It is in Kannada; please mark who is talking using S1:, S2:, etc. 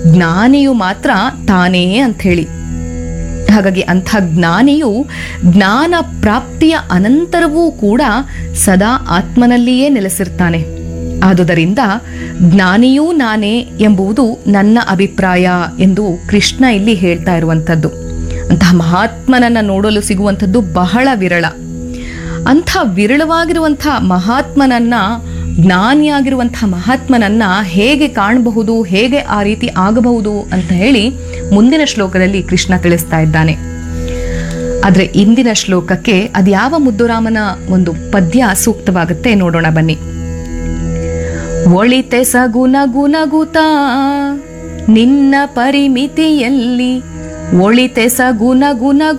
S1: ಜ್ಞಾನಿಯು ಮಾತ್ರ ತಾನೇ ಅಂಥೇಳಿ ಹಾಗಾಗಿ ಅಂಥ ಜ್ಞಾನಿಯು ಜ್ಞಾನ ಪ್ರಾಪ್ತಿಯ ಅನಂತರವೂ ಕೂಡ ಸದಾ ಆತ್ಮನಲ್ಲಿಯೇ ನೆಲೆಸಿರ್ತಾನೆ ಆದುದರಿಂದ ಜ್ಞಾನಿಯೂ ನಾನೇ ಎಂಬುದು ನನ್ನ ಅಭಿಪ್ರಾಯ ಎಂದು ಕೃಷ್ಣ ಇಲ್ಲಿ ಹೇಳ್ತಾ ಇರುವಂಥದ್ದು ಅಂತಹ ಮಹಾತ್ಮನನ್ನ ನೋಡಲು ಸಿಗುವಂಥದ್ದು ಬಹಳ ವಿರಳ ಅಂಥ ವಿರಳವಾಗಿರುವಂಥ ಮಹಾತ್ಮನನ್ನ ಜ್ಞಾನಿಯಾಗಿರುವಂತಹ ಮಹಾತ್ಮನನ್ನ ಹೇಗೆ ಕಾಣಬಹುದು ಹೇಗೆ ಆ ರೀತಿ ಆಗಬಹುದು ಅಂತ ಹೇಳಿ ಮುಂದಿನ ಶ್ಲೋಕದಲ್ಲಿ ಕೃಷ್ಣ ತಿಳಿಸ್ತಾ ಇದ್ದಾನೆ ಆದ್ರೆ ಇಂದಿನ ಶ್ಲೋಕಕ್ಕೆ ಅದ್ಯಾವ ಮುದ್ದುರಾಮನ ಒಂದು ಪದ್ಯ ಸೂಕ್ತವಾಗುತ್ತೆ ನೋಡೋಣ ಬನ್ನಿ ಒಳಿತೆ ಸಗುನ ಗುನಗುತ ನಿನ್ನ ಪರಿಮಿತಿಯಲ್ಲಿ ಒಳಿತೆ ಸಗುನ ಗುನ